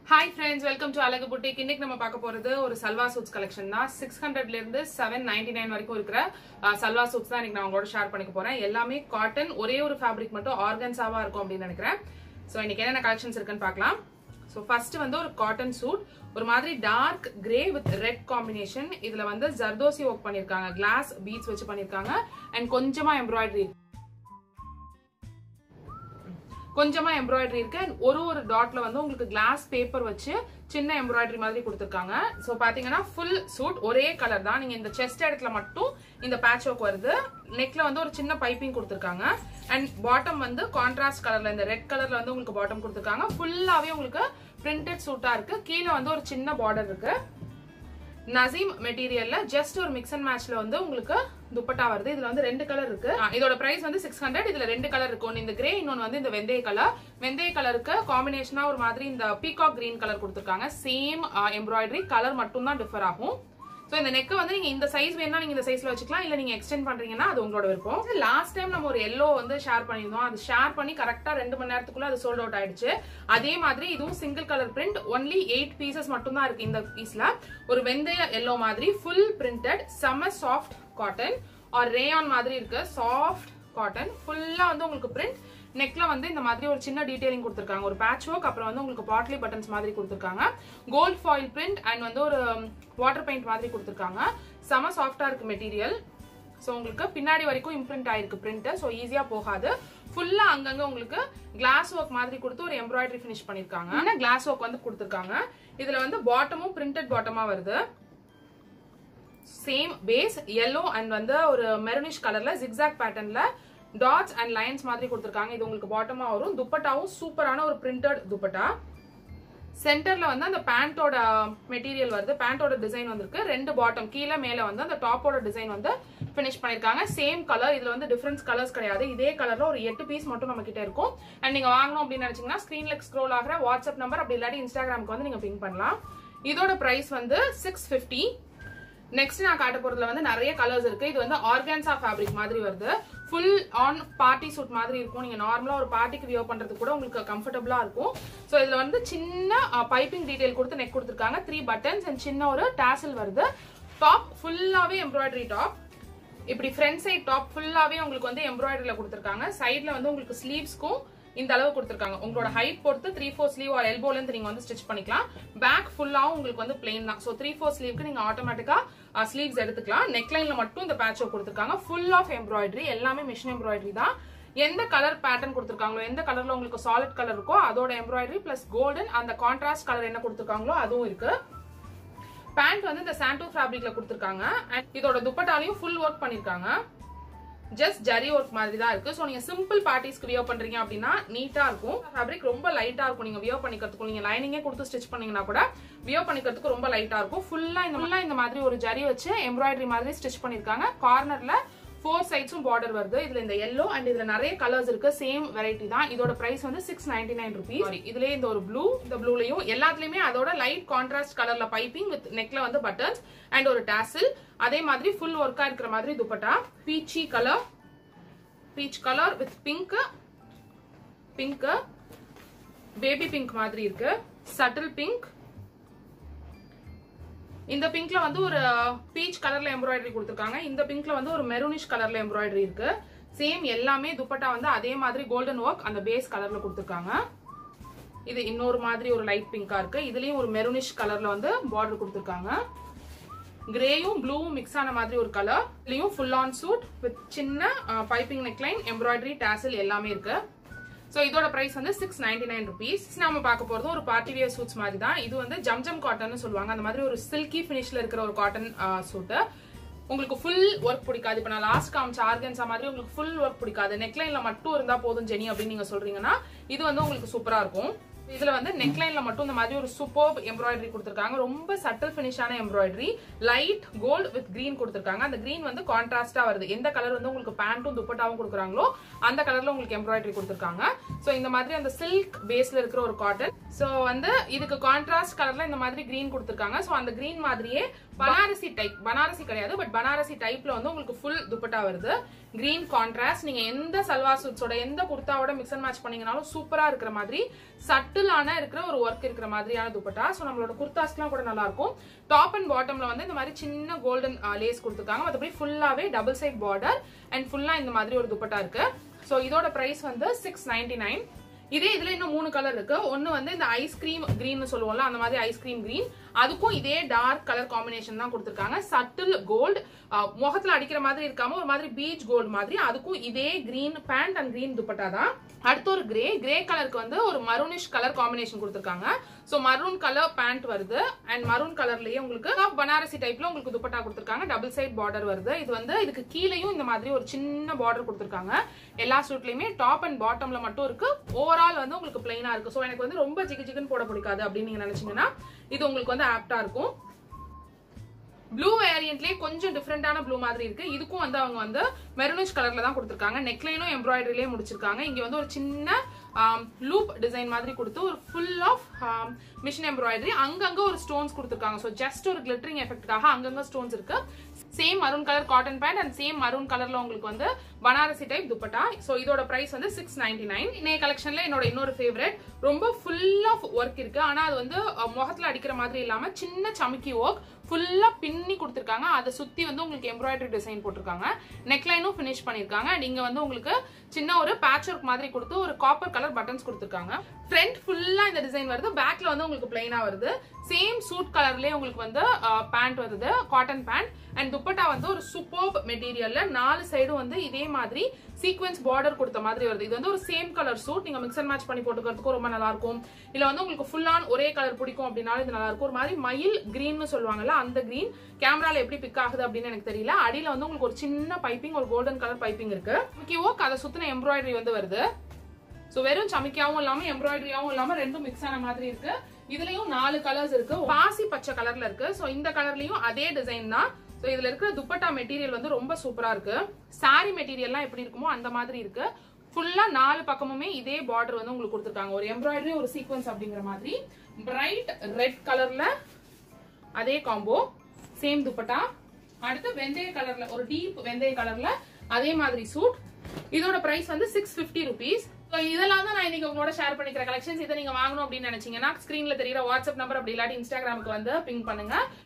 hi friends welcome to Azhagu boutique இன்னைக்கு நம்ம பார்க்க போறது ஒரு சல்வா சூட்ஸ் கலெக்ஷன் தான் சிக்ஸ் ஹண்ட்ரட்ல இருந்து செவன் நைன்டி நைன் வரைக்கும் இருக்கிற அஹ், சல்வா சூட்ஸ் தான் இன்னைக்கு நான் உங்களோட ஷேர் பண்ணிக்க போறேன் எல்லாமே காட்டன் ஒரே ஒரு ஃபேப்ரிக் மட்டும் ஆர்கன்ஸாவா இருக்கும் அப்படின்னு நினைக்கிறேன் ஸோ இன்னைக்கு என்னென்ன கலெக்ஷன்ஸ் இருக்குன்னு பார்க்கலாம் ஸோ ஃபர்ஸ்ட் வந்து ஒரு காட்டன் சூட் ஒரு மாதிரி dark grey with red combination இதுல வந்து ஜர்தோசி ஒர்க் பண்ணிருக்காங்க கிளாஸ் பீட்ஸ் வச்சு பண்ணிருக்காங்க அண்ட் கொஞ்சமா எம்ப்ராய்டரி கொஞ்சமா எம்ப்ராய்டரி இருக்கு and ஒரு ஒரு டாட்ல வந்து உங்களுக்கு கிளாஸ் பேப்பர் வச்சு சின்ன எம்ப்ராய்டரி மாதிரி கொடுத்துருக்காங்க ஸோ பாத்தீங்கன்னா ஃபுல் சூட் ஒரே கலர் தான் நீங்க இந்த செஸ்ட் இடத்துல மட்டும் இந்த பேட்ச் ஒர்க் வருது நெக்ல வந்து ஒரு சின்ன பைப்பிங் கொடுத்துருக்காங்க அண்ட் பாட்டம் வந்து கான்ட்ராஸ்ட் கலர்ல இந்த ரெட் கலர்ல வந்து உங்களுக்கு பாட்டம் கொடுத்துருக்காங்க ஃபுல்லாவே உங்களுக்கு பிரிண்டட் சூட்டா இருக்கு கீழே வந்து ஒரு சின்ன பார்டர் இருக்கு நசீம் மெட்டீரியல்ல ஜஸ்ட் ஒரு மிக்ஸ் அண்ட் மேட்ச்ல வந்து உங்களுக்கு துப்பட்டா வருது இதுல வந்து ரெண்டு கலர் இருக்கு ஆ, இதோட பிரைஸ் வந்து சிக்ஸ் ஹண்ட்ரட் இதுல ரெண்டு கலர் இருக்கு ஒன்னு இந்த கிரே இன்னொன்னு வந்து இந்த வெந்தய கலர் வெந்தய கலருக்கு காம்பினேஷனா ஒரு மாதிரி இந்த பீகாக் கிரீன் கலர் கொடுத்துருக்காங்க சேம் எம்ப்ராய்டரி கலர் மட்டும் தான் டிஃபர் ஆகும் சோ இந்த நெக் வந்து நீங்க இந்த சைஸ் வேணா நீங்க இந்த சைஸ்ல வச்சுக்கலாம் இல்ல நீங்க எக்ஸ்டெண்ட் பண்றீங்கன்னா அது உங்களோட விருப்பம் லாஸ்ட் டைம் நம்ம ஒரு எல்லோ வந்து ஷேர் பண்ணியிருந்தோம் அது ஷேர் பண்ணி கரெக்டா ரெண்டு மணி நேரத்துக்குள்ள அது சோல்ட் அவுட் ஆயிடுச்சு அதே மாதிரி இதுவும் single colour print only eight pieces மட்டும் தான் இருக்கு இந்த பீஸ்ல ஒரு வெந்தய எல்லோ மாதிரி ஃபுல் பிரிண்டட் செம சாஃப்ட் காட்டன் ஆர் ரேயான் மாதிரி இருக்கு சாஃப்ட் காட்டன் ஃபுல்லா வந்து உங்களுக்கு பிரிண்ட் நெக்ல வந்து இந்த மாதிரி ஒரு சின்ன டீடைலிங் கொடுத்துருக்காங்க ஒரு பேட்ச் ஒர்க் அப்புறம் வந்து உங்களுக்கு பாட்லி பட்டன்ஸ் மாதிரி கொடுத்துருக்காங்க கோல்ட் ஃபாயில் பிரிண்ட் அண்ட் வந்து ஒரு வாட்டர் பெயிண்ட் மாதிரி கொடுத்துருக்காங்க செம சாஃப்டா இருக்கு மெட்டீரியல் ஸோ உங்களுக்கு பின்னாடி வரைக்கும் இம்ப்ரிண்ட் ஆயிருக்கு பிரிண்ட் ஸோ ஈஸியா போகாது ஃபுல்லா அங்கங்க உங்களுக்கு கிளாஸ் ஒர்க் மாதிரி கொடுத்து ஒரு எம்ப்ராய்டரி ஃபினிஷ் பண்ணிருக்காங்க கிளாஸ் ஒர்க் வந்து கொடுத்துருக்காங்க இதுல வந்து பாட்டமும் பிரிண்டட் பாட்டமா வருது சேம் பேஸ் yellow அண்ட் வந்து ஒரு மெரூனிஷ் கலர்ல ஜிக்ஸாக் பேட்டர்ன்ல டாட்ஸ் அண்ட் லைன்ஸ் மாதிரி கொடுத்துருக்காங்க இது உங்களுக்கு பாட்டமா வரும் துப்பட்டாவும் சூப்பரான ஒரு பிரிண்டட் துப்பட்டா சென்டர்ல வந்து அந்த பேண்டோட மெட்டீரியல் வருது பேண்டோட டிசைன் வந்திருக்கு ரெண்டு பாட்டம் கீழே மேல வந்து அந்த டாப்போட டிசைன் வந்து ஃபினிஷ் பண்ணிருக்காங்க சேம் கலர் இதுல வந்து டிஃபரன்ஸ் கலர்ஸ் கிடையாது இதே கலர்ல ஒரு எட்டு பீஸ் மட்டும் நம்ம கிட்ட இருக்கும் அண்ட் நீங்க வாங்கணும் அப்படின்னு நினைச்சீங்கன்னா ஸ்கிரீன்ல ஸ்க்ரோல் ஆகிற வாட்ஸ்அப் நம்பர் அப்படி இல்லாட்டி இன்ஸ்டாகிராமுக்கு வந்து நீங்க பின் பண்ணலாம் இதோட பிரைஸ் வந்து சிக்ஸ் ஃபிஃப்டி நெக்ஸ்ட் நான் காட்ட போறதுல வந்து நிறைய கலர்ஸ் இருக்கு இது வந்து ஆர்கான்சா ஃபேப்ரிக் மாதிரி வருது ஃபுல் ஆன் பார்ட்டி சூட் மாதிரி இருக்கும் நீங்க நார்மலா ஒரு பார்ட்டிக்கு வியர் பண்றதுக்கு கூட உங்களுக்கு கம்ஃபர்டபுளா இருக்கும் சோ இதுல வந்து சின்ன பைப்பிங் டீடைல் கொடுத்து நெக் கொடுத்துருக்காங்க த்ரீ பட்டன்ஸ் அண்ட் சின்ன ஒரு டாசல் வருது டாப் ஃபுல்லாவே எம்ப்ராய்டரி டாப் இப்படி ஃப்ரண்ட் சைட் டாப் ஃபுல்லாவே உங்களுக்கு வந்து எம்ப்ராய்டரியில கொடுத்துருக்காங்க சைட்ல வந்து உங்களுக்கு ஸ்லீவ்ஸ்க்கும் இந்த அளவு கொடுத்துருக்காங்க உங்களோட ஹைட் பொறுத்து த்ரீ ஃபோர் ஸ்லீவ் ஆர் எல்போல இருந்து நீங்க வந்து ஸ்டிச் பண்ணிக்கலாம் பேக் ஃபுல்லாவும் உங்களுக்கு வந்து பிளெயின் தான் ஸோ த்ரீ ஃபோர் ஸ்லீவ்க்கு நீங்க ஆட்டோமேட்டிக்கா ஸ்லீவ்ஸ் எடுத்துக்கலாம் நெக் லைன்ல மட்டும் இந்த பேட்ச் கொடுத்துருக்காங்க ஃபுல் ஆஃப் எம்ப்ராய்டரி எல்லாமே மிஷின் எம்ப்ராய்டரி தான் எந்த கலர் பேட்டர்ன் கொடுத்துருக்காங்களோ எந்த கலர்ல உங்களுக்கு சாலிட் கலர் இருக்கோ அதோட எம்ப்ராய்டரி பிளஸ் கோல்டன் அந்த கான்ட்ராஸ்ட் கலர் என்ன கொடுத்துருக்காங்களோ அதுவும் இருக்கு பேண்ட் வந்து இந்த சாண்டோ ஃபேப்ரிக்ல கொடுத்துருக்காங்க அண்ட் இதோட துப்பட்டாலையும் ஃபுல் ஒர்க் பண்ணிருக்காங்க ஜஸ்ட் ஜரி ஒர்க் மாதிரி தான் இருக்கு ஸோ நீங்க சிம்பிள் பார்ட்டிஸ்க்கு வியர் பண்றீங்க அப்படின்னா நீட்டா இருக்கும் ஃபேப்ரிக் ரொம்ப லைட்டா இருக்கும் நீங்க வியர் பண்ணிக்கிறதுக்கு நீங்க லைனிங்கே கொடுத்து ஸ்டிச் பண்ணீங்கன்னா கூட வியர் பண்ணிக்கிறதுக்கு ரொம்ப லைட்டா இருக்கும் ஃபுல்லா இந்த ஃபுல்லா இந்த மாதிரி ஒரு ஜரி வச்சு எம்ப்ராய்டரி மாதிரி ஸ்டிச் பண்ணிருக்காங்க கார்னர்ல ஃபோர் சைட்ஸும் பார்டர் வருது இதுல இந்த எல்லோ அண்ட் இதுல நிறைய கலர்ஸ் இருக்கு சேம் வெரைட்டி தான் இதோட பிரைஸ் வந்து சிக்ஸ் நைன்டி நைன் ருபீஸ் இதுலயே இந்த ஒரு ப்ளூ இந்த ப்ளூலயும் எல்லாத்துலயுமே அதோட லைட் கான்ட்ராஸ்ட் கலர்ல பைப்பிங் வித் நெக்ல வந்து பட்டன்ஸ் அண்ட் ஒரு டாசில் அதே மாதிரி ஃபுல் ஒர்க்கா இருக்கிற மாதிரி dupatta peachy colour peach colour with pink pink baby pink மாதிரி இருக்கு சட்டில் பிங்க் இந்த பிங்க்ல வந்து ஒரு பீச் கலர்ல எம்ப்ராய்டரி கொடுத்துருக்காங்க இந்த பிங்க்ல வந்து ஒரு மெரூனிஷ் கலர்ல எம்ப்ராய்டரி இருக்கு சேம் எல்லாமே துப்பட்டா வந்து அதே மாதிரி கோல்டன் ஒர்க் அந்த பேஸ் கலர்ல கொடுத்துருக்காங்க இது இன்னொரு மாதிரி ஒரு லைட் பிங்கா இருக்கு இதுலயும் ஒரு மெரூனிஷ் கலர்ல வந்து பார்டர் கொடுத்துருக்காங்க கிரேயும் ப்ளூவும் மிக்ஸ் ஆன மாதிரி ஒரு கலர் இதுலயும் ஃபுல் ஆன் சூட் வித் சின்ன பைப்பிங் நெக்லைன் எம்ப்ராய்டரி டாசல் எல்லாமே இருக்கு சோ இதோட பிரைஸ் வந்து சிக்ஸ் நைன்டி நைன் ருபீஸ் நம்ம பார்க்க போறது ஒரு பார்ட்டி வியர் சூட்ஸ் மாதிரி தான் இது வந்து ஜம்ஜம் காட்டன் சொல்லுவாங்க அந்த மாதிரி ஒரு சில்கி ஃபினிஷ்ல இருக்கிற ஒரு காட்டன் சூட்டு உங்களுக்கு ஃபுல் ஒர்க் பிடிக்காது இப்ப நான் லாஸ்ட் காமிச்ச ஆர்கன்ஸா மாதிரி உங்களுக்கு ஃபுல் ஒர்க் பிடிக்காது நெக்லைன்ல மட்டும் இருந்தா போதும் ஜெனி அப்படின்னு நீங்க சொல்றீங்கன்னா இது வந்து உங்களுக்கு சூப்பரா இருக்கும் இதுல வந்து நெக்லைன்ல மட்டும் இந்த மாதிரி ஒரு சூப்பர் எம்ப்ராய்டரி கொடுத்துருக்காங்க ரொம்ப சட்டில் ஃபினிஷான embroidery light gold with green கொடுத்துருக்காங்க அந்த கிரீன் வந்து கான்ட்ராஸ்டா வருது எந்த கலர் வந்து உங்களுக்கு பேண்ட்டும் துப்பட்டாவும் கொடுக்குறாங்களோ அந்த கலர்ல உங்களுக்கு எம்ப்ராய்டரி கொடுத்துருக்காங்க சோ இந்த மாதிரி அந்த சில்க் பேஸ்ல இருக்கிற ஒரு காட்டன் சோ வந்து இதுக்கு கான்ட்ராஸ்ட் கலர்ல இந்த மாதிரி கிரீன் கொடுத்துருக்காங்க சோ அந்த கிரீன் மாதிரியே பனாரசி டைப் பனாரசி கிடையாது பட் பனாரசி டைப்ல வந்து உங்களுக்கு ஃபுல் துப்பட்டா வருது கிரீன் கான்ட்ராஸ்ட் நீங்க எந்த சல்வார் சூட்ஸோட எந்த குர்த்தாவோட மிக்ஸ் அண்ட் மேட்ச் பண்ணீங்கனாலும் சூப்பரா இருக்கிற மாதிரி சட்டில் சட்டிலான இருக்கிற ஒரு ஒர்க் இருக்கிற மாதிரியான துப்பட்டா ஸோ நம்மளோட குர்தாஸ்க்குலாம் கூட நல்லா இருக்கும் டாப் அண்ட் பாட்டம்ல வந்து இந்த மாதிரி சின்ன கோல்டன் லேஸ் கொடுத்துருக்காங்க மற்றபடி ஃபுல்லாவே டபுள் சைட் பார்டர் அண்ட் ஃபுல்லா இந்த மாதிரி ஒரு துப்பட்டா இருக்கு ஸோ இதோட பிரைஸ் வந்து சிக்ஸ் நைன்டி நைன் இதே இதுல இன்னும் மூணு கலர் இருக்கு ஒன்னு வந்து இந்த ஐஸ்கிரீம் கிரீன் சொல்லுவோம்ல அந்த மாதிரி ஐஸ்கிரீம் கிரீன் அதுக்கும் இதே டார்க் கலர் காம்பினேஷன் தான் கொடுத்துருக்காங்க சட்டில் கோல்டு முகத்துல அடிக்கிற மாதிரி இருக்காம ஒரு மாதிரி பீச் கோல்டு மாதிரி அதுக்கும் இதே green pant and green dupatta தான் அடுத்து ஒரு கிரே கிரே கலருக்கு வந்து ஒரு மரூனிஷ் கலர் காம்பினேஷன் கொடுத்துருக்காங்க ஸோ மரூன் கலர் பேண்ட் வருது அண்ட் மரூன் கலர்லயே உங்களுக்கு பனாரசி டைப்ல உங்களுக்கு துப்பட்டா கொடுத்துருக்காங்க டபுள் சைட் பார்டர் வருது இது வந்து இதுக்கு கீழேயும் இந்த மாதிரி ஒரு சின்ன பார்டர் கொடுத்துருக்காங்க எல்லா சூட்லயுமே டாப் அண்ட் பாட்டம்ல மட்டும் இருக்கு ஓவரால் வந்து உங்களுக்கு பிளைனா இருக்கு ஸோ எனக்கு வந்து ரொம்ப ஜிகு ஜிகுன்னு போட பிடிக்காது அப்படின்னு நீங்க நினைச்சீங்கன்னா இது உங்களுக்கு வந்து ஆப்டா இருக்கும் ப்ளூ வேரியன்ட்லயே கொஞ்சம் டிஃப்ரெண்டான ப்ளூ மாதிரி இருக்கு இதுக்கும் வந்து அவங்க வந்து மெரூனிஷ் கலர்ல தான் கொடுத்துருக்காங்க நெக்லைனும் எம்ப்ராய்டரிலேயே முடிச்சிருக்காங்க இங்க வந்து ஒரு சின்ன லூப் டிசைன் மாதிரி கொடுத்து ஒரு ஃபுல் ஆஃப் மிஷின் எம்ப்ராய்டரி அங்கங்க ஒரு ஸ்டோன்ஸ் கொடுத்துருக்காங்க ஸோ ஜஸ்ட் ஒரு கிளிட்டரிங் எஃபெக்ட்காக அங்கங்க ஸ்டோன்ஸ் இருக்கு same maroon colour cotton pant and same maroon கலர்ல உங்களுக்கு வந்து பனாரசி டைப் துப்பட்டா ஸோ இதோட பிரைஸ் வந்து சிக்ஸ் நைன்டி நைன் இன்னைய கலெக்ஷன்ல என்னோட இன்னொரு ஃபேவரட் ரொம்ப ஃபுல் ஆஃப் ஒர்க் இருக்கு ஆனா அது வந்து அஹ், முகத்துல அடிக்கிற மாதிரி இல்லாம சின்ன சமுக்கி ஒர்க் ஃபுல்லா பின்னி கொடுத்துருக்காங்க அதை சுத்தி வந்து உங்களுக்கு எம்ப்ராய்டரி டிசைன் போட்டிருக்காங்க நெக்லைனும் ஃபினிஷ் பண்ணிருக்காங்க அண்ட் இங்க வந்து உங்களுக்கு சின்ன ஒரு பேட்ச் ஒர்க் மாதிரி கொடுத்து ஒரு காப்பர் கலர் பட்டன்ஸ் கொடுத்துருக்காங்க ஃப்ரண்ட் ஃபுல்லா இந்த டிசைன் வருது பேக்ல வந்து உங்களுக்கு பிளைனா வருது சேம் சூட் கலர்லயே உங்களுக்கு வந்து பேண்ட் வருது காட்டன் பேண்ட் அண்ட் துப்பட்டா வந்து ஒரு சூப்பர் மெட்டீரியல்ல நாலு சைடும் வந்து இதே மாதிரி சீக்வென்ஸ் பார்டர் கொடுத்த மாதிரி வருது இது வந்து ஒரு சேம் கலர் சூட் நீங்க மிக்ஸ் அண்ட் மேட்ச் பண்ணி போட்டுக்கிறதுக்கும் ரொம்ப நல்லா இருக்கும் இல்ல வந்து உங்களுக்கு ஃபுல் ஆன் ஒரே கலர் பிடிக்கும் அப்படின்னாலும் இது நல்லா இருக்கும் ஒரு மாதிரி மயில் கிரீன்னு சொல்லுவாங்கல்ல அந்த கிரீன் கேமரால எப்படி பிக் ஆகுது அப்படின்னு எனக்கு தெரியல அடியில வந்து உங்களுக்கு ஒரு சின்ன பைப்பிங் ஒரு கோல்டன் கலர் பைப்பிங் இருக்கு முக்கிய ஓக் அதை சுத்தின எம்ப்ராய்டரி வந்து வருது சோ வெறும் சமைக்காவும் இல்லாம எம்ப்ராய்டரியாவும் இல்லாம ரெண்டும் மிக்ஸ் ஆன மாதிரி இருக்கு இதுலயும் நாலு கலர்ஸ் இருக்கு பாசி பச்சை கலர்ல இருக்கு சோ இந்த கலர்லயும் அதே டிசைன் தான் சோ இதுல இருக்கிற துப்பட்டா மெட்டீரியல் வந்து ரொம்ப சூப்பரா இருக்கு சாரி மெட்டீரியல்லாம் எப்படி இருக்குமோ அந்த மாதிரி இருக்கு ஃபுல்லா நாலு பக்கமுமே இதே பார்டர் வந்து உங்களுக்கு கொடுத்துருக்காங்க ஒரு எம்ப்ராய்டரி ஒரு சீக்வன்ஸ் அப்படிங்கிற மாதிரி பிரைட் ரெட் கலர்ல அதே காம்போ சேம் துப்பட்டா அடுத்து வெந்தய கலர்ல ஒரு டீப் வெந்தய கலர்ல அதே மாதிரி சூட் இதோட பிரைஸ் வந்து சிக்ஸ் பிப்டி ருபீஸ் இதெல்லாம் தான் நான் இன்னைக்கு உங்களோட ஷேர் பண்ணிக்கிற கலெக்ஷன்ஸ் இதை நீங்க வாங்கணும் அப்படின்னு நினைச்சீங்கன்னா ஸ்கிரீன்ல தெரியுற வாட்ஸ்அப் நம்பர் அப்படி இல்லாட்டி இன்ஸ்டாகிராமுக்கு வந்து பிங் பண்ணுங்க